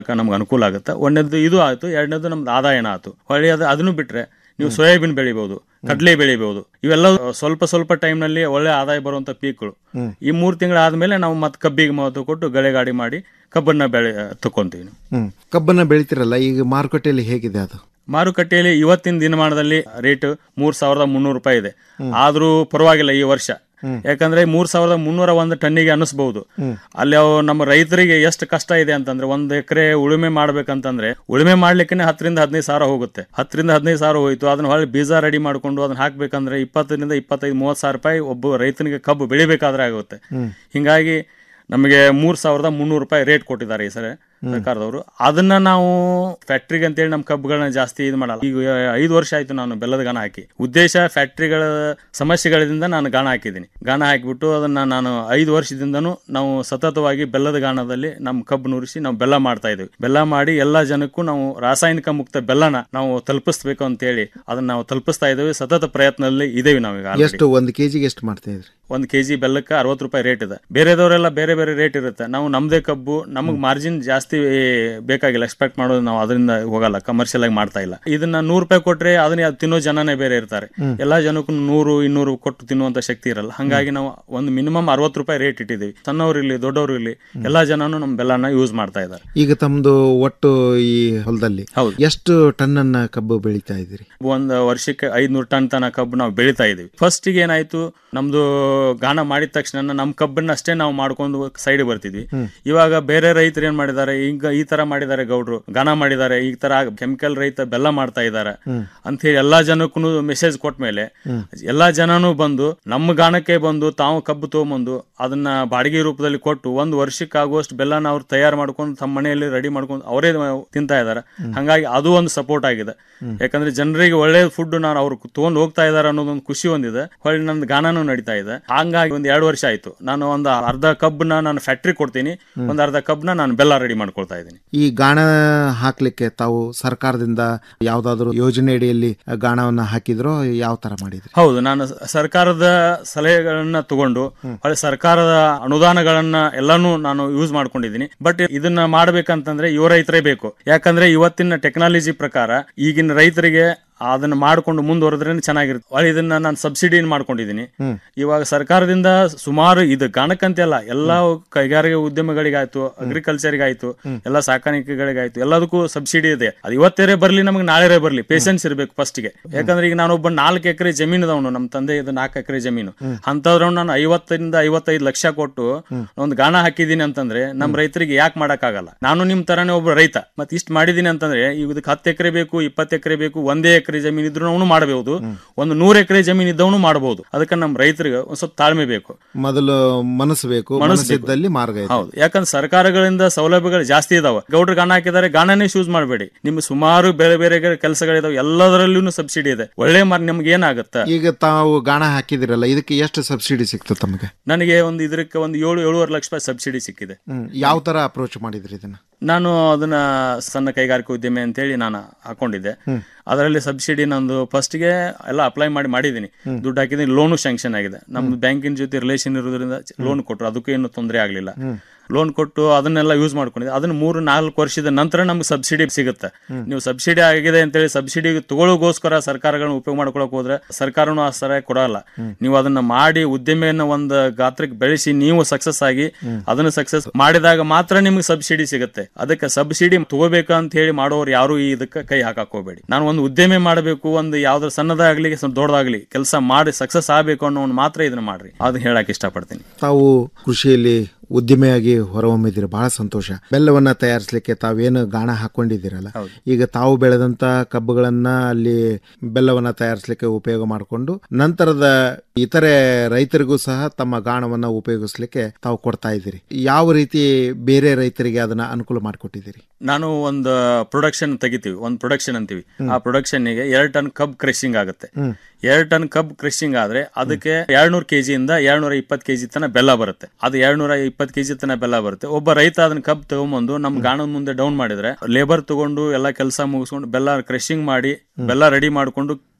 ನಮ್ಗೆ ಅನುಕೂಲ ಆಗುತ್ತೆ ಒಂದನೇದು ಇದು ಆಯ್ತು ಎರಡನೇದು ನಮ್ದು ಆದಾಯನ ಆಯ್ತು ಹೊಳ್ಳಿ ಅದು ಅದನ್ನು ಬಿಟ್ರೆ ನೀವು ಸೋಯಾಬೀನ್ ಬೆಳಿಬಹುದು ಕಡಲೆ ಬೆಳಿಬಹುದು ಇವೆಲ್ಲ ಸ್ವಲ್ಪ ಸ್ವಲ್ಪ ಟೈಮ್ನಲ್ಲಿ ಒಳ್ಳೆ ಆದಾಯ ಬರುವಂತ ಪೀಕ್ಗಳು ಈ ಮೂರು ತಿಂಗಳಾದ್ಮೇಲೆ ನಾವು ಮತ್ತೆ ಕಬ್ಬಿಗೆ ಮಹತ್ವ ಕೊಟ್ಟು ಗಳೆಗಾಡಿ ಮಾಡಿ ಕಬ್ಬನ್ನ ಬೆಳೆ ತಕೊಂತೀವಿ ನಾವು. ಹ್ಮ್ ಕಬ್ಬನ್ನ ಬೆಳಿತಿರಲ್ಲ ಈಗ ಮಾರುಕಟ್ಟೆಯಲ್ಲಿ ಹೇಗಿದೆ ಅದು ಮಾರುಕಟ್ಟೆಯಲ್ಲಿ ಇವತ್ತಿನ ದಿನಮಾನದಲ್ಲಿ ರೇಟ್ ಮೂರ್ ಸಾವಿರದ ಮುನ್ನೂರು ರೂಪಾಯಿ ಇದೆ ಆದ್ರೂ ಪರವಾಗಿಲ್ಲ ಈ ವರ್ಷ ಯಾಕಂದ್ರೆ ಮೂರ್ ಸಾವಿರದ ಮುನ್ನೂರ ಒಂದು ಟನ್ನಿಗೆ ಅನಿಸ್ಬಹುದು ಅಲ್ಲಿ ಅವು ನಮ್ಮ ರೈತರಿಗೆ ಎಷ್ಟು ಕಷ್ಟ ಇದೆ ಅಂತಂದ್ರೆ ಒಂದ್ ಎಕರೆ ಉಳುಮೆ ಮಾಡ್ಬೇಕಂತಂದ್ರೆ ಉಳುಮೆ ಮಾಡ್ಲಿಕ್ಕೆ ಹತ್ತರಿಂದ ಹದಿನೈದು ಸಾವಿರ ಹೋಗುತ್ತೆ ಹತ್ತರಿಂದ ಹದಿನೈದು ಸಾವಿರ ಹೋಯ್ತು ಅದನ್ನ ಹೊಳ್ಳಿ ಬೀಜ ರೆಡಿ ಮಾಡ್ಕೊಂಡು ಅದನ್ನ ಹಾಕ್ಬೇಕಂದ್ರೆ ಇಪ್ಪತ್ತರಿಂದ ಇಪ್ಪತ್ತೈದು ಮೂವತ್ತು ಸಾವಿರ ರೂಪಾಯಿ ಒಬ್ಬ ರೈತನಿಗೆ ಕಬ್ಬು ಬೆಳಿಬೇಕಾದ್ರೆ ಆಗುತ್ತೆ ಹಿಂಗಾಗಿ ನಮಗೆ ಮೂರ್ ಸಾವಿರದ ಮುನ್ನೂರು ರೂಪಾಯಿ ರೇಟ್ ಕೊಟ್ಟಿದ್ದಾರೆ ಈ ಸರಿ ಸರ್ಕಾರದವರು ಅದನ್ನ ನಾವು ಫ್ಯಾಕ್ಟ್ರಿಗೆ ಅಂತೇಳಿ ನಮ್ಮ ಕಬ್ಬುಗಳನ್ನ ಜಾಸ್ತಿ ಇದು ಮಾಡಲ್ಲ ಈಗ ಐದು ವರ್ಷ ಆಯ್ತು ನಾನು ಬೆಲ್ಲದ ಗಾಣ ಹಾಕಿ ಉದ್ದೇಶ ಫ್ಯಾಕ್ಟ್ರಿಗಳ ಸಮಸ್ಯೆಗಳಿಂದ ನಾನು ಗಾಣ ಹಾಕಿದ್ದೀನಿ ಗಾಣ ಹಾಕಿಬಿಟ್ಟು ಅದನ್ನ ನಾನು ಐದು ವರ್ಷದಿಂದನೂ ನಾವು ಸತತವಾಗಿ ಬೆಲ್ಲದ ಗಾಣದಲ್ಲಿ ನಮ್ಮ ಕಬ್ಬು ನುರಿಸಿ ನಾವು ಬೆಲ್ಲ ಮಾಡ್ತಾ ಇದ್ದೀವಿ ಬೆಲ್ಲ ಮಾಡಿ ಎಲ್ಲಾ ಜನಕ್ಕೂ ನಾವು ರಾಸಾಯನಿಕ ಮುಕ್ತ ಬೆಲ್ಲನ ನಾವು ತಲುಪಿಸ್ಬೇಕು ಅಂತೇಳಿ ಅದನ್ನ ನಾವು ತಲುಪಿಸ್ತಾ ಇದ್ದೇವೆ ಸತತ ಪ್ರಯತ್ನದಲ್ಲಿ ಇದೇವಿ ನಾವೀಗ already. ಎಷ್ಟು ಒಂದು ಕೆಜಿಗೆ ಎಷ್ಟು ಮಾಡ್ತಾ ಇದ್ರಿ ಒಂದು ಕೆಜಿ ಬೆಲ್ಲಕ್ಕೆ ಅರವತ್ತು ರೂಪಾಯಿ ರೇಟ್ ಇದೆ ಬೇರೆದವರೆಲ್ಲ ಬೇರೆ ಬೇರೆ ರೇಟ್ ಇರುತ್ತೆ ನಾವು ನಮ್ದೇ ಕಬ್ಬು ನಮಗೆ ಮಾರ್ಜಿನ್ ಜಾಸ್ತಿ ಬೇಕಾಗಿಲ್ಲ ಎಕ್ಸ್ಪೆಕ್ಟ್ ಮಾಡೋದು ನಾವು ಅದರಿಂದ ಹೋಗಲ್ಲ ಕಮರ್ಷಿಯಲ್ ಆಗಿ ಮಾಡ್ತಾ ಇಲ್ಲ ಇದನ್ನ ನೂರು ರೂಪಾಯಿ ಕೊಟ್ರೆ ಅದನ್ನ ಯಾವ್ ತಿನ್ನೋ ಜನನೇ ಬೇರೆ ಇರ್ತಾರೆ ಎಲ್ಲಾ ಜನಕ್ಕೂ ನೂರು ಇನ್ನೂರು ಕೊಟ್ಟು ತಿನ್ನುವಂತ ಶಕ್ತಿ ಇರಲ್ಲ ಹಂಗಾಗಿ ನಾವು ಒಂದು ಮಿನಿಮಮ್ ಅರವತ್ತು ರೂಪಾಯಿ ರೇಟ್ ಇಟ್ಟಿದ್ದೀವಿ ಸಣ್ಣವ್ರು ಇರ್ಲಿ ದೊಡ್ಡವರು ಇರ್ಲಿ ಎಲ್ಲಾ ಜನನು ನಮ್ಮ ಬೆಲ್ಲನ ಯೂಸ್ ಮಾಡ್ತಾ ಇದ್ದಾರೆ ಈಗ ತಮ್ದು ಒಟ್ಟು ಈ ಹೊಲದಲ್ಲಿ ಹೌದು. ಎಷ್ಟು ಟನ್ನನ್ನ ಕಬ್ಬು ಬೆಳಿತಾ ಇದ್ದೀರಿ ಒಂದು ವರ್ಷಕ್ಕೆ ಐದ್ನೂರು ಟನ್ ತನ ಕಬ್ಬು ನಾವು ಬೆಳಿತಾ ಇದೀವಿ ಫಸ್ಟ್ ಏನಾಯ್ತು ನಮ್ದು ಗಾಣ ಮಾಡಿದ ತಕ್ಷಣ ನಮ್ಮ ಕಬ್ಬನ್ನ ಅಷ್ಟೇ ನಾವು ಮಾಡ್ಕೊಂಡು ಸೈಡ್ ಬರ್ತಿದ್ವಿ ಇವಾಗ ಬೇರೆ ರೈತರು ಏನ್ ಮಾಡಿದ್ದಾರೆ ಈಗ ಈ ತರ ಮಾಡಿದ್ದಾರೆ ಗೌಡ್ರು ಗಾಣ ಮಾಡಿದ್ದಾರೆ ಈ ತರ ಕೆಮಿಕಲ್ ರೈತ ಬೆಲ್ಲ ಮಾಡ್ತಾ ಇದ್ದಾರೆ ಅಂತ ಹೇಳಿ ಎಲ್ಲಾ ಜನಕ್ಕೂ ಮೆಸೇಜ್ ಕೊಟ್ಟ ಮೇಲೆ ಎಲ್ಲಾ ಜನನು ಬಂದು ನಮ್ಮ ಗಾಣಕ್ಕೆ ಬಂದು ತಾವು ಕಬ್ಬು ತಗೊಂಬಂದು ಅದನ್ನ ಬಾಡಿಗೆ ರೂಪದಲ್ಲಿ ಕೊಟ್ಟು ಒಂದು ವರ್ಷಕ್ಕೆ ಆಗುವಷ್ಟು ಬೆಲ್ಲನ ಅವ್ರು ತಯಾರು ಮಾಡ್ಕೊಂಡು ತಮ್ಮ ಮನೆಯಲ್ಲಿ ರೆಡಿ ಮಾಡ್ಕೊಂಡು ಅವರೇ ತಿಂತಾ ಇದ್ದಾರೆ ಹಂಗಾಗಿ ಅದು ಒಂದು ಸಪೋರ್ಟ್ ಆಗಿದೆ ಯಾಕಂದ್ರೆ ಜನರಿಗೆ ಒಳ್ಳೆ ಫುಡ್ ನಾನು ಅವ್ರು ತಗೊಂಡ್ ಹೋಗ್ತಾ ಇದಾರೆ ಅನ್ನೋದೊಂದು ಖುಷಿ ಒಂದಿದೆ ಹೊಳ್ಳಿ ನನ್ನ ಗಾನನೂ ನಡೀತಾ ಇದೆ ಹಂಗಾಗಿ ಒಂದ್ ಎರಡು ವರ್ಷ ಆಯ್ತು ನಾನು ಒಂದು ಅರ್ಧ ಕಬ್ಬನ್ನ ನಾನು ಫ್ಯಾಕ್ಟ್ರಿ ಕೊಡ್ತೀನಿ ಒಂದ್ ಅರ್ಧ ಕಬ್ನ ನಾನು ಬೆಲ್ಲ ರೆಡಿ ಮಾಡ್ಕೊಳ್ತಾ ಇದ್ದೀನಿ ಈ ಗಾಣ ಹಾಕ್ಲಿಕ್ಕೆ ತಾವು ಸರ್ಕಾರದಿಂದ ಯಾವ್ದಾದ್ರು ಯೋಜನೆ ಅಡಿಯಲ್ಲಿ ಗಾಣವನ್ನ ಹಾಕಿದ್ರೋ ಯಾವ ತರ ಮಾಡಿದ್ರಿ ಹೌದು ನಾನು ಸ- ಸರ್ಕಾರದ ಸಲಹೆಗಳನ್ನ ತಗೊಂಡು ಹೊಳ್ಳಿ ಸರ್ಕಾರದ ಅನುದಾನಗಳನ್ನ ಎಲ್ಲಾನು ನಾನು ಯೂಸ್ ಮಾಡ್ಕೊಂಡಿದ್ದೀನಿ ಬಟ್ ಇದನ್ನ ಮಾಡ್ಬೇಕಂತಂದ್ರೆ ಯುವ ರೈತರೇ ಬೇಕು ಯಾಕಂದ್ರೆ ಇವತ್ತಿನ ಟೆಕ್ನಾಲಜಿ ಪ್ರಕಾರ ಈಗಿನ ರೈತರಿಗೆ ಅದನ್ನ ಮಾಡ್ಕೊಂಡು ಮುಂದುವರೆದ್ರೆ ಚೆನ್ನಾಗಿರುತ್ತೆ ಹೊಳ್ಳಿ ಇದನ್ನ ನಾನು ಸಬ್ಸಿಡಿ ಮಾಡ್ಕೊಂಡಿದ್ದೀನಿ ಇವಾಗ ಸರ್ಕಾರದಿಂದ ಸುಮಾರು ಇದು ಗಾಣಕ್ಕಂತೆ ಅಲ್ಲ ಎಲ್ಲಾ ಕೈಗಾರಿಕೆ ಉದ್ಯಮಗಳಿಗಾಯ್ತು ಅಗ್ರಿಕಲ್ಚರ್ಗಾಯ್ತು ಎಲ್ಲ ಸಾಕಾಣಿಕೆಗಳಿಗಾಯ್ತು ಎಲ್ಲದಕ್ಕೂ ಸಬ್ಸಿಡಿ ಇದೆ ಅದು ಇವತ್ತೇರೆ ಬರ್ಲಿ ನಮಗೆ ನಾಳೆ ಬರ್ಲಿ ಪೇಷನ್ಸ್ ಇರ್ಬೇಕು ಫಸ್ಟ್ಗೆ ಯಾಕಂದ್ರೆ ಈಗ ನಾನೊಬ್ಬ ನಾಲ್ಕು ಎಕರೆ ಜಮೀನು ಇದಾವನು ನಮ್ಮ ತಂದೆ ಇದು ನಾಲ್ಕು ಎಕರೆ ಜಮೀನು ಅಂತವ್ರ ನಾನು ಐವತ್ತರಿಂದ ಐವತ್ತೈದು ಲಕ್ಷ ಕೊಟ್ಟು ಒಂದು ಗಾಣ ಹಾಕಿದೀನಿ ಅಂತಂದ್ರೆ ನಮ್ಮ ರೈತರಿಗೆ ಯಾಕೆ ಮಾಡಕ್ಕಾಗಲ್ಲ ನಾನು ನಿಮ್ ತರಾನೇ ಒಬ್ಬ ರೈತ ಮತ್ತೆ ಇಷ್ಟು ಮಾಡಿದೀನಿ ಅಂತಂದ್ರೆ ಈಗ ಇದಕ್ಕೆ ಹತ್ತು ಎಕರೆ ಬೇಕು ಇಪ್ಪತ್ತು ಎಕರೆ ಬೇಕು ಒಂದೇ ಎಕರೆ ಜಮೀನು ಇದ್ರು ಅವನು ಮಾಡಬಹುದು ಒಂದು ನೂರು ಎಕರೆ ಜಮೀನು ಇದ್ದವನು ಮಾಡಬಹುದು ಅದಕ್ಕೆ ನಮ್ಮ ರೈತರಿಗೆ ಒಂದ್ ಸ್ವಲ್ಪ ತಾಳ್ಮೆ ಬೇಕು ಮೊದಲು ಮನಸ್ಸು ಬೇಕು ಮನಸ್ಸಿದ್ದಲ್ಲಿ ಮಾರ್ಗ ಇದೆ ಹೌದು ಯಾಕಂದ್ರೆ ಸರ್ಕಾರಗಳಿಂದ ಸೌಲಭ್ಯಗಳು ಜಾಸ್ತಿ ಇದಾವೆ ಗೌಡ್ರು ಗಾಣ ಹಾಕಿದ್ದಾರೆ ಗಾಣನೇ ಚೂಸ್ ಮಾಡಬೇಡಿ ನಿಮ್ಗೆ ಸುಮಾರು ಬೇರೆ ಬೇರೆ ಕೆಲಸಗಳಿದಾವೆ ಎಲ್ಲದರಲ್ಲೂ ಸಬ್ಸಿಡಿ ಇದೆ ಒಳ್ಳೆ ಮಾರ್ ನಿಮ್ಗೆ ಏನಾಗುತ್ತೆ ಈಗ ತಾವು ಗಾಣ ಹಾಕಿದಿರಲ್ಲ ಇದಕ್ಕೆ ಎಷ್ಟು ಸಬ್ಸಿಡಿ ಸಿಕ್ತು ತಮಗೆ ನನಗೆ ಒಂದು ಇದಕ್ಕೆ ಒಂದು ಏಳು ಏಳುವರೆ ಲಕ್ಷ ರೂಪಾಯಿ ಸಬ್ಸಿಡಿ ಸಿಕ್ಕಿದೆ ಯಾವ ತರ ಅಪ್ರೋಚ್ ಮಾಡಿದ್ರಿ ಇದನ್ನ ನಾನು ಅದನ್ನ ಸಣ್ಣ ಕೈಗಾರಿಕಾ ಉದ್ಯಮಿ ಅಂತೇಳಿ ನಾನು ಹಾಕೊಂಡಿದ್ದೆ ಅದರಲ್ಲಿ ಸಬ್ಸಿಡಿ ನಂದು ಫಸ್ಟ್ಗೆ ಎಲ್ಲ ಅಪ್ಲೈ ಮಾಡಿ ಮಾಡಿದ್ದೀನಿ ದುಡ್ಡು ಹಾಕಿದ್ದೀನಿ ಲೋನು ಶಾಂಕ್ಷನ್ ಆಗಿದೆ ನಮ್ಮ ಬ್ಯಾಂಕಿನ ಜೊತೆ ರಿಲೇಷನ್ ಇರೋದ್ರಿಂದ ಲೋನ್ ಕೊಟ್ಟರು ಅದಕ್ಕೂ ಏನು ತೊಂದರೆ ಆಗಲಿಲ್ಲ ಲೋನ್ ಕೊಟ್ಟು ಅದನ್ನೆಲ್ಲ ಯೂಸ್ ಮಾಡ್ಕೊಂಡಿದ್ದೆ ಅದನ್ನ ಮೂರು ನಾಲ್ಕು ವರ್ಷದ ನಂತರ ನಮ್ಗೆ ಸಬ್ಸಿಡಿ ಸಿಗುತ್ತೆ ನೀವು ಸಬ್ಸಿಡಿ ಆಗಿದೆ ಅಂತೇಳಿ ಸಬ್ಸಿಡಿ ತಗೊಳ್ಳೋಗೋಸ್ಕರ ಸರ್ಕಾರಗಳನ್ನ ಉಪಯೋಗ ಮಾಡ್ಕೊಳಕ್ ಹೋದ್ರೆ ಸರ್ಕಾರನು ಆ ಸರ ಕೊಡಲ್ಲ ನೀವು ಅದನ್ನ ಮಾಡಿ ಉದ್ಯಮಿಯನ್ನ ಒಂದು ಗಾತ್ರಕ್ಕೆ ಬೆಳೆಸಿ ನೀವು ಸಕ್ಸಸ್ ಆಗಿ ಅದನ್ನ ಸಕ್ಸಸ್ ಮಾಡಿದಾಗ ಮಾತ್ರ ನಿಮ್ಗೆ ಸಬ್ಸಿಡಿ ಸಿಗುತ್ತೆ ಅದಕ್ಕೆ ಸಬ್ಸಿಡಿ ತಗೋಬೇಕು ಅಂತ ಹೇಳಿ ಮಾಡೋರು ಯಾರು ಈ ಇದಕ್ಕೆ ಕೈ ಹಾಕಕ್ ಹೋಗ್ಬೇಡಿ ನಾನು ಒಂದು ಉದ್ಯಮಿ ಮಾಡಬೇಕು ಒಂದು ಯಾವ್ದು ಸಣ್ಣದಾಗ್ಲಿ ಸ್ವಲ್ಪ ದೊಡ್ಡದಾಗ್ಲಿ ಕೆಲಸ ಮಾಡಿ ಸಕ್ಸಸ್ ಆಗಬೇಕು ಅನ್ನೋ ಒಂದು ಮಾತ್ರ ಇದನ್ನ ಮಾಡ್ರಿ ಅದನ್ನ ಹೇಳಕ್ ಇಷ್ಟಪಡ್ತೀನಿ ತಾವು ಕೃಷಿಯಲ್ಲಿ ಉದ್ಯಮಿಯಾಗಿ ಹೊರಹೊಮ್ಮಿದ್ದೀರಿ ಬಹಳ ಸಂತೋಷ ಬೆಲ್ಲವನ್ನ ತಯಾರಿಸಲಿಕ್ಕೆ ತಾವೇನು ಗಾಣ ಹಾಕೊಂಡಿದ್ದೀರಲ್ಲ ಈಗ ತಾವು ಬೆಳೆದಂತ ಕಬ್ಬುಗಳನ್ನ ಅಲ್ಲಿ ಬೆಲ್ಲವನ್ನ ತಯಾರಿಸಲಿಕ್ಕೆ ಉಪಯೋಗ ಮಾಡಿಕೊಂಡು ನಂತರದ ಇತರೆ ರೈತರಿಗೂ ಸಹ ತಮ್ಮ ಗಾಣವನ್ನ ಉಪಯೋಗಿಸ್ಲಿಕ್ಕೆ ತಾವು ಕೊಡ್ತಾ ಇದ್ದೀರಿ ಯಾವ ರೀತಿ ಬೇರೆ ರೈತರಿಗೆ ಅದನ್ನ ಅನುಕೂಲ ಮಾಡಿಕೊಟ್ಟಿದ್ದೀರಿ ನಾನು ಒಂದು ಪ್ರೊಡಕ್ಷನ್ ತೆಗಿತೀವಿ ಒಂದು ಪ್ರೊಡಕ್ಷನ್ ಅಂತೀವಿ ಆ ಪ್ರೊಡಕ್ಷನ್ ಗೆ ಎರಡ್ ಟನ್ ಕಬ್ ಕ್ರಶಿಂಗ್ ಆಗುತ್ತೆ ಎರಡ್ ಟನ್ ಕಬ್ ಕ್ರಶಿಂಗ್ ಆದ್ರೆ ಅದಕ್ಕೆ ಎರಡ್ನೂರ್ ಕೆಜಿ ಇಂದ ಎರಡ್ನೂರ ಇಪ್ಪತ್ತು ಕೆಜಿ ತನ ಬೆಲ್ಲ ಬರುತ್ತೆ ಅದು ಎರಡ್ನೂರ ಇಪ್ಪತ್ತು ಕೆಜಿ ತನ ಬೆಲ್ಲ ಬರುತ್ತೆ ಒಬ್ಬ ರೈತ ಅದನ್ನ ಕಬ್ ತಗೊಂಬಂದು ನಮ್ ಗಾಣದ ಮುಂದೆ ಡೌನ್ ಮಾಡಿದ್ರೆ ಲೇಬರ್ ತಗೊಂಡು ಎಲ್ಲ ಕೆಲಸ ಮುಗಿಸ್ಕೊಂಡು ಬೆಲ್ಲ ಕ್ರಶಿಂಗ್ ಮಾಡಿ ಬೆಲ್ಲ ರೆಡಿ ಮಾಡ್ಕೊಂಡು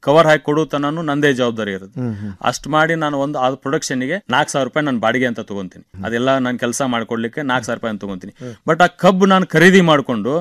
ಕವರ್ ಹಾಕಿ ಕೊಡು ತನನು ನಂದೇ ಜವಾಬ್ದಾರಿ ಇರುತ್ತೆ ಅಷ್ಟು ಮಾಡಿ ನಾನು ಒಂದು ಆ ಪ್ರೊಡಕ್ಷನ್ಗೆ ನಾಲ್ಕು ಸಾವಿರ ರೂಪಾಯಿ ನಾನು ಬಾಡಿಗೆ ಅಂತ ತಗೊಂತೀನಿ ಅದೆಲ್ಲ ನಾನು ಕೆಲಸ ಮಾಡ್ಕೊಡ್ಲಿಕ್ಕೆ ನಾಲ್ಕು ಸಾವಿರ ರೂಪಾಯಿ ಅಂತ ತಗೊಂತೀನಿ ಬಟ್ ಆ ಕಬ್ಬು ನಾನು ಖರೀದಿ ಮಾಡ್ಕೊಂಡು